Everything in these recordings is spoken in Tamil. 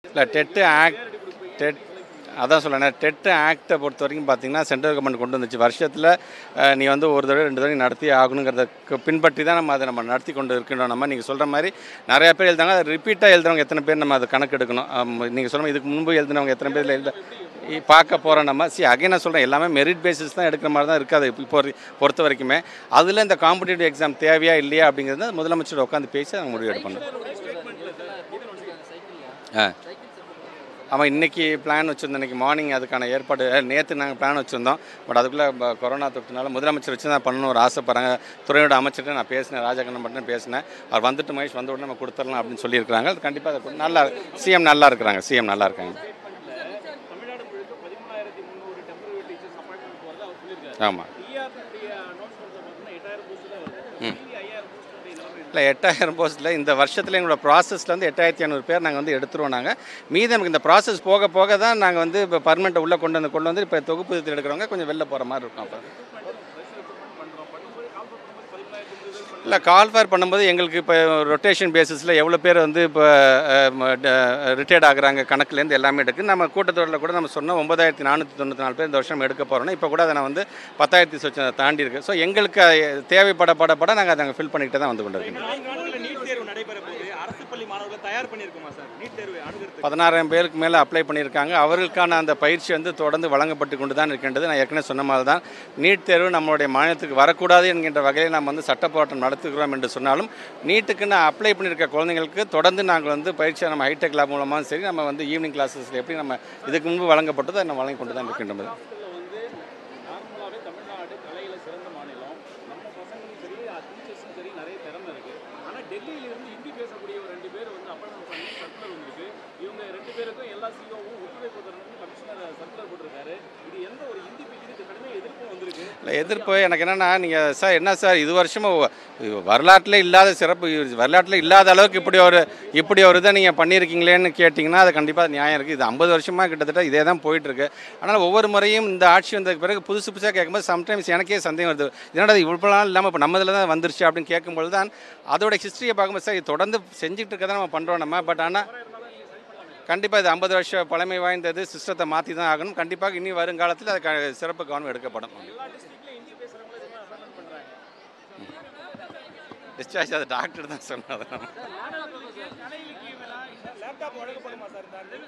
இல்லை டெட்டு ஆக்ட் டெட் அதான் சொல்லணும் டெட்டு ஆக்டை பொறுத்த வரைக்கும் பார்த்தீங்கன்னா சென்ட்ரல் கவர்மெண்ட் கொண்டு வந்துச்சு வருஷத்தில் அஹ், நீ வந்து ஒரு தடவை ரெண்டு தடவை நடத்தி ஆகணுங்கிறத கு- பின்பற்றி தான் நம்ம அதை நம்ம நடத்தி கொண்டு இருக்கின்றோம் நம்ம நீங்கள் சொல்கிற மாதிரி நிறைய பேர் எழுதாங்க அதை ரிப்பீட்டாக எழுதுறவங்க எத்தனை பேர் நம்ம அதை கணக்கு எடுக்கணும் நீங்கள் சொல்கிற மாதிரி இதுக்கு முன்பு எழுதினவங்க எத்தனை பேர் எழுத இ- பார்க்க போகிறோம் நம்ம சி அகைன் நான் சொல்கிறேன் எல்லாமே மெரிட் பேசிஸ் தான் எடுக்கிற மாதிரி தான் இருக்காது இப்போ பொறு- பொறுத்த வரைக்குமே அதில் இந்த காம்படிட்டிவ் எக்ஸாம் தேவையா இல்லையா அப்படிங்கிறது முதலமைச்சர் உட்காந்து பேசி நாங்கள் முடிவு எடுக்கணும் ஆ ஆமாம் இன்றைக்கி பிளான் வச்சுருந்தோம் இன்றைக்கி மார்னிங் அதுக்கான ஏற்பாடு நேற்று நாங்கள் பிளான் வச்சுருந்தோம் பட் அதுக்குள்ளே ப- கொரோனா தொற்றுனால முதலமைச்சர் வச்சு தான் பண்ணணும் ஒரு ஆசைப்படுறாங்க துறையோட அமைச்சர்கிட்ட நான் பேசினேன் ராஜகண்ணன் மட்டும் பேசினேன் அவர் வந்துட்டு மகேஷ் வந்த உடனே நம்ம கொடுத்துடலாம் அப்படின்னு சொல்லியிருக்கிறாங்க அது கண்டிப்பாக அதை கொண்டு- நல்லா சிஎம் நல்லா இருக்கிறாங்க சிஎம் நல்லா இருக்காங்க தமிழ்நாடு முழுக்க பதிமூணாயிரத்தி முந்நூறு டெம்பரரி டீச்சர்ஸ் அப்பாயின்மெண்ட் போகிறது அவர் சொல்லியிருக்காரு ஆமாம் டிஆர்னுடைய அனௌன்ஸ்மெண்ட்டில் பார்த்தீங்கன்னா எட்டாயிரம் போஸ்ட் தான் வருது மீதி ஐயாயிரம் போஸ்ட் நிலைமை இல்லை எட்டாயிரம் போஸ்ட்டில் இந்த வருஷத்தில் எங்களோட ப்ராசஸில் வந்து எட்டாயிரத்தி ஐநூறு பேர் நாங்கள் வந்து எடுத்துருவோம் நாங்கள் மீதி நமக்கு இந்த ப்ராசஸ் போக போக தான் நாங்கள் வந்து இப்போ பர்மனெண்ட்டை உள்ளே கொண்டு வந்து கொண்டு வந்து இப்போ தொகுப்பு இதில் எடுக்கிறவங்க கொஞ்சம் வெளில போகிற மாதிரி இருக்கும் அப்போ இல்லை கால்ஃபேர் பண்ணும்போது எங்களுக்கு இப்போ ரொட்டேஷன் பேசிஸில் எவ்வளோ பேர் வந்து இப்போ ரிட்டையர்ட் ஆகுறாங்க கணக்குலேருந்து எல்லாமே எடுக்கு நம்ம கூட்டத்தொடரில் கூட நம்ம சொன்னோம் ஒன்பதாயிரத்தி நானூற்றி தொண்ணூற்றி நாலு பேர் இந்த வருஷம் எடுக்க போகிறோம் இப்போ கூட அதை நான் வந்து பத்தாயிரத்தி சொச்சம் தாண்டி இருக்கு ஸோ எங்களுக்கு அது தேவைப்பட பட பட நாங்கள் அதை நாங்கள் ஃபில் பண்ணிக்கிட்டு தான் வந்து கொண்டு இருக்கோம் நான்கு நாட்களில் நீட் தேர்வு நடைபெற போது அரசு பள்ளி மாணவர்களை தயார் பண்ணியிருக்குமா சார் நீட் தேர்வு அணுகிறது பதினாறாயிரம் பேருக்கு மேலே அப்ளை பண்ணியிருக்காங்க அவர்களுக்கான அந்த பயிற்சி வந்து தொடர்ந்து வழங்கப்பட்டு கொண்டு தான் இருக்கின்றது நான் ஏற்கனவே சொன்ன மாதிரி தான் நீட் தேர்வு நம்மளுடைய மாநிலத்துக்கு வரக்கூடாது என்கின்ற வகையில் நம்ம வந்து சட்ட போராட்டம் நடத்துகிறோம் என்று சொன்னாலும் நீட்டுக்குன்னு அப்ளை பண்ணியிருக்க குழந்தைங்களுக்கு தொடர்ந்து நாங்கள் வந்து பயிற்சியை நம்ம ஹைடெக் லேப் மூலமாக சரி நம்ம வந்து ஈவினிங் கிளாஸஸில் எப்படி நம்ம இதுக்கு முன்பு வழங்கப்பட்டதோ அதை நம்ம வழங்கி கொண்டு தான் இருக்கின்றது வந்து நார்மலாகவே தமிழ்நாடு கலையில் சிறந்த மாநிலம் நம்ம பசங்களும் சரி டீச்சர்ஸும் சரி நிறைய திறமை இருக்கு ஆனால் டெல்லியிலிருந்து ஹிந்தி பேசக்கூடிய ஒரு ரெண்டு பேர் வந்து அப்பாயின்மெண்ட் பண்ணி சர்க்குலர் வந்திருக்கு இவங்க ரெண்டு பேருக்கும் எல்லா சிஓவும் ஒத்துழைப்பு தரணும்னு கமிஷனர் சர்க்குலர் போட்டிருக்காரு இது எந்த ஒரு ஹிந்தி பேச்சுக்கு கடுமையாக எதிர்ப்பும் வந்திருக்கு இல்லை எதிர்ப்பு எனக்கு என்னென்னா நீங்கள் சார் என்ன சார் இது வருஷமாக வரலாற்றில் இல்லாத சிறப்பு வரலாற்றில் இல்லாத அளவுக்கு இப்படி ஒரு இப்படி ஒரு இதை நீங்கள் பண்ணியிருக்கீங்களேன்னு கேட்டிங்கன்னா அது கண்டிப்பாக நியாயம் இருக்குது இது ஐம்பது வருஷமாக கிட்டத்தட்ட இதே தான் போயிட்டுருக்கு ஆனால் ஒவ்வொரு முறையும் இந்த ஆட்சி வந்ததுக்கு பிறகு புதுசு புதுசாக கேட்கும்போது சம்டைம்ஸ் எனக்கே சந்தேகம் வருது என்னடா இது இவ்வளோ நாள் இல்லாமல் இப்போ நம்ம இதில் தான் வந்துருச்சு அப்படின்னு கேட்கும்போது தான் அதோட ஹிஸ்ட்ரியை பார்க்கும்போது சார் இது தொடர்ந்து செஞ்சுட்டு இருக்க தான் நம்ம பண்ணுறோம் நம்ம பட் ஆனால் கண்டிப்பாக இது ஐம்பது வருஷம் பழமை வாய்ந்தது சிஸ்டத்தை மாற்றி தான் ஆகணும் கண்டிப்பாக இனி வருங்காலத்தில் அது க- சிறப்பு கவனம் எடுக்கப்படும் டிஸ்சார்ஜ் அது டாக்டர் தான் சொன்னது நம்ம லேப்டாப் வழங்கப்படுமா சார் இந்த ஆண்டு?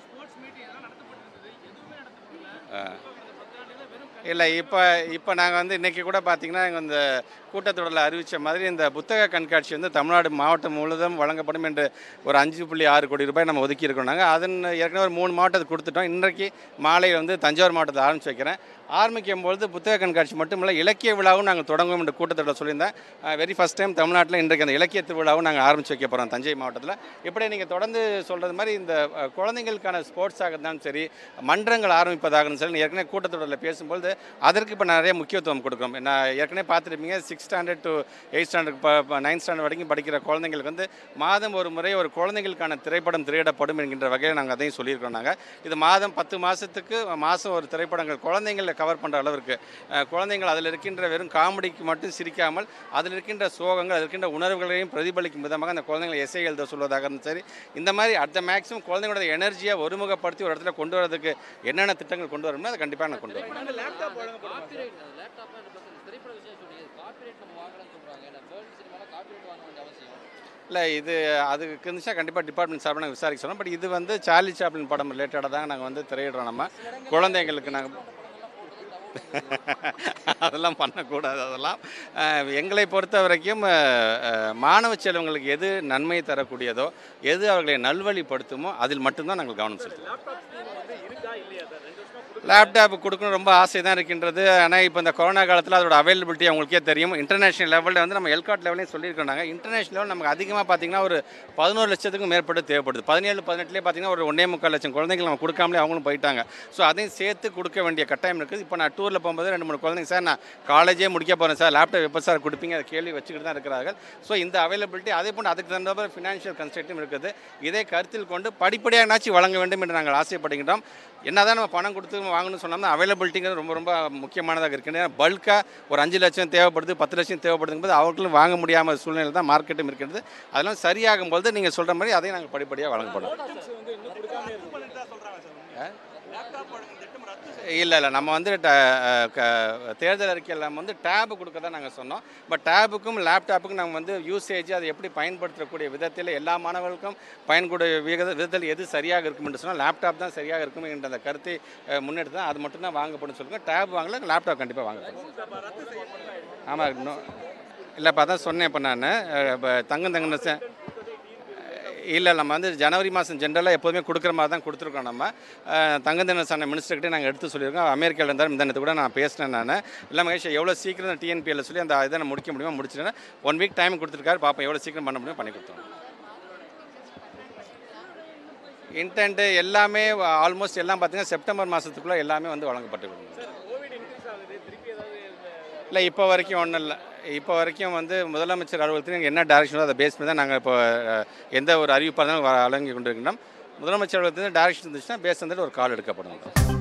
இல்லை இப்போ இப்போ நாங்கள் வந்து இன்றைக்கி கூட பார்த்தீங்கன்னா எங்கள் இந்த கூட்டத்தொடரில் அறிவித்த மாதிரி இந்த புத்தக கண்காட்சி வந்து தமிழ்நாடு மாவட்டம் முழுவதும் வழங்கப்படும் என்று ஒரு அஞ்சு புள்ளி ஆறு கோடி ரூபாய் நம்ம ஒதுக்கி இருக்கோம் நாங்கள் அதன் ஏற்கனவே ஒரு மூணு மாவட்டத்துக்கு கொடுத்துட்டோம் இன்றைக்கு மாலையில் வந்து தஞ்சாவூர் மாவட்டத்தை ஆரம்பிச்சு வைக்கிறேன் ஆரம்பிக்கும் பொழுது புத்தக கண்காட்சி மட்டும் இல்லை இலக்கிய விழாவும் நாங்கள் தொடங்குவோம் என்று கூட்டத்தொடர் சொல்லியிருந்தேன் வெரி ஃபஸ்ட் டைம் தமிழ்நாட்டில் இன்றைக்கு அந்த இலக்கிய திருவிழாவும் நாங்கள் ஆரம்பிச்சு வைக்க போகிறோம் தஞ்சை மாவட்டத்தில் இப்படி நீங்கள் தொடர்ந்து சொல்கிறது மாதிரி இந்த அஹ், குழந்தைங்களுக்கான ஸ்போர்ட்ஸாக இருந்தாலும் சரி மன்றங்கள் ஆரம்பிப்பதாக இருந்தாலும் சரி ஏற்கனவே கூட்டத்தொடரில் பேசும்பொழுது அதற்கு இப்போ நிறைய முக்கியத்துவம் கொடுக்குறோம் நான் ஏற்கனவே பார்த்துருப்பீங்க six standard to eight standard ninth standard வரைக்கும் படிக்கிற குழந்தைங்களுக்கு வந்து மாதம் ஒரு முறை ஒரு குழந்தைகளுக்கான திரைப்படம் திரையிடப்படும் என்கின்ற வகையில் நாங்கள் அதையும் சொல்லியிருக்கோம் நாங்கள் இது மாதம் பத்து மாதத்துக்கு மாதம் ஒரு திரைப்படங்கள் குழந்தைங்களை கவர் பண்ணுற அளவிற்கு அஹ், குழந்தைகள் அதில் இருக்கின்ற வெறும் காமெடிக்கு மட்டும் சிரிக்காமல் அதில் இருக்கின்ற சோகங்கள் அதில் இருக்கின்ற உணர்வுகளையும் பிரதிபலிக்கும் விதமாக அந்த குழந்தைங்களை எஸ்ஐ எழுத சொல்வதாக இருந்தாலும் சரி இந்த மாதிரி அடுத்த மேக்ஸிமம் குழந்தைங்களோட எனர்ஜியை ஒருமுகப்படுத்தி ஒரு இடத்துல கொண்டு வரதுக்கு என்னென்ன திட்டங்கள் கொண்டு வரணுமோ அதை கண்டிப்பாக நான் கொண்டு வரேன் லேப்டாப் வழங்கப்படுமா சார்? காப்பிரைட் லேப்டாப்லாம் ரெண்டு பக்கம் திரைப்பட விஷயம் சொன்னீங்க காப்பிரைட் நம்ம வாங்கலாம்னு சொல்றாங்க ஏன்னா வேர்ல்டு சினிமால காப்பிரைட் வாங்க வேண்டிய அவசியம் இல்லை இது அதுக்கு இருந்துச்சா கண்டிப்பாக டிபார்ட்மெண்ட் சார்பாக நாங்கள் விசாரிக்க சொன்னோம் பட் இது வந்து சார்லி சாப்ளின் படம் ரிலேட்டடாக தான் நாங்கள் வந்து திரையிடுறோம் நம்ம குழந்தைங்களுக்கு நாங்கள் அதெல்லாம் பண்ணக்கூடாது அதெல்லாம் அஹ், எங்களை பொறுத்த வரைக்கும் அஹ், அஹ், மாணவ செல்வங்களுக்கு எது நன்மை தரக்கூடியதோ எது அவர்களை நல்வழிப்படுத்துமோ அதில் மட்டும்தான் நாங்கள் கவனம் செலுத்துவோம் லேப்டாப் ஸ்கீம் வந்து இருக்கா இல்லையா சார் ரெண்டு வருஷமா கொடுக்க லேப்டாப் கொடுக்கணும் ரொம்ப ஆசை தான் இருக்கின்றது ஆனால் இப்போ இந்த கொரோனா காலத்தில் அதோட அவைலபிலிட்டி அவங்களுக்கே தெரியும் இன்டர்நேஷனல் லெவலில் வந்து நம்ம எல்காட் லெவலையும் சொல்லியிருக்கோம் நாங்கள் இன்டர்நேஷனல் லெவல் நமக்கு அதிகமாக பார்த்தீங்கன்னா ஒரு பதினோரு லட்சத்துக்கும் மேற்பட்டு தேவைப்படுது பதினேழு பதினெட்டுலேயே பார்த்தீங்கன்னா ஒரு ஒன்றே முக்கால் லட்சம் குழந்தைகள் நம்ம கொடுக்காமலே அவங்களும் போயிட்டாங்க ஸோ அதையும் சேர்த்து கொடுக்க வேண்டிய கட்டாயம் இருக்குது இப்போ நான் டூரில் போகும்போது ரெண்டு மூணு குழந்தைங்க சார் நான் காலேஜே முடிக்க போகிறேன் சார் லேப்டாப் எப்போ சார் கொடுப்பீங்க அதை கேள்வி வச்சுக்கிட்டு தான் இருக்கிறார்கள் ஸோ இந்த அவைலபிலிட்டி அதே போன்று அதுக்கு தகுந்த மாதிரி ஃபினான்ஷியல் கன்ஸ்ட்ரக்டும் இருக்குது இதை கருத்தில் கொண்டு படிப்படியாகனாச்சும் வழங்க வேண்டும் என்று நாங்கள் ஆசைப்படுகின்றோம் என்னதான் நம்ம பணம் கொடுத்து வாங்கணும்னு சொன்னோம்னா அவைலபிலிட்டிங்கிறது ரொம்ப ரொம்ப முக்கியமானதாக இருக்குது ஏன்னா பல்காக ஒரு அஞ்சு லட்சம் தேவைப்படுது பத்து லட்சம் தேவைப்படுதுங்க போது அவர்களும் வாங்க முடியாமல் சூழ்நிலை தான் மார்க்கெட்டும் இருக்கிறது அதெல்லாம் சரியாகும் போது நீங்கள் சொல்கிற மாதிரி அதையும் நாங்கள் படிப்படியாக வழங்கப்படும் நோட்ஸ் வந்து இன்னும் கொடுக்காம இருக்கு சொல்றாங்க சார் உண்மையா? லேப்டாப் வழங்கும் திட்டம் ரத்து செய்ய இல்லை இல்லை நம்ம வந்து ட- அஹ் க- தேர்தல் அறிக்கையில் நம்ம வந்து டேபு கொடுக்க தான் நாங்கள் சொன்னோம் பட் டேபுக்கும் லேப்டாப்புக்கும் நம்ம வந்து யூசேஜ் அதை எப்படி பயன்படுத்தக்கூடிய விதத்தில் எல்லா மாணவர்களுக்கும் பயன்கூடிய வித விதத்தில் எது சரியாக இருக்கும் என்று சொன்னால் லேப்டாப் தான் சரியாக இருக்கும் என்ற அந்த கருத்தை அஹ், முன்னெடுத்து தான் அது மட்டும் தான் வாங்கப்படும் சொல்லுங்கள் டேப் வாங்கல லேப்டாப் கண்டிப்பாக வாங்கப்படும் ஆமாம் இன்னும் இல்லைப்பா அதான் சொன்னேன் இப்போ நான் இப்போ தங்கம் தங்க இல்லை நம்ம வந்து ஜனவரி மாதம் ஜென்ரலாக எப்போதுமே கொடுக்குற மாதிரி தான் கொடுத்துருக்கோம் நம்ம அஹ், தங்கத்தின சண்டை மினிஸ்டர்கிட்ட நாங்கள் எடுத்து சொல்லியிருக்கோம் அமெரிக்காவில் இருந்தாலும் இந்த நேரத்து கூட நான் பேசினேன் நான் இல்லை மகேஷ் எவ்வளோ சீக்கிரம் டிஎன்பிஎல்ல சொல்லி அந்த இதை நான் முடிக்க முடியுமா முடிச்சிட்டேன் ஒன் வீக் டைம் கொடுத்துருக்காரு பார்ப்போம் எவ்வளோ சீக்கிரம் பண்ண முடியும் பண்ணி கொடுத்தோம் இன்டென்ட்டு எல்லாமே ஆல்மோஸ்ட் எல்லாம் பார்த்தீங்கன்னா செப்டம்பர் மாதத்துக்குள்ளே எல்லாமே வந்து வழங்கப்பட்டு விடும் கோவிட் இன்க்ரீஸ் ஆகுது திருப்பி ஏதாவது இந்த இல்லை இப்போ வரைக்கும் ஒன்றும் இல்லை இப்போ வரைக்கும் வந்து முதலமைச்சர் அலுவலகத்தில் என்ன டைரக்ஷனோ அதை பேஸ் பண்ணி தான் நாங்கள் இப்போ அஹ், எந்த ஒரு அறிவிப்பாக இருந்தாலும் வ- வழங்கி கொண்டிருக்கின்றோம் முதலமைச்சர் அலுவலகத்தில் டைரக்ஷன் இருந்துச்சுன்னா பேஸ் வந்துட்டு ஒரு கால் எடுக்கப்படும்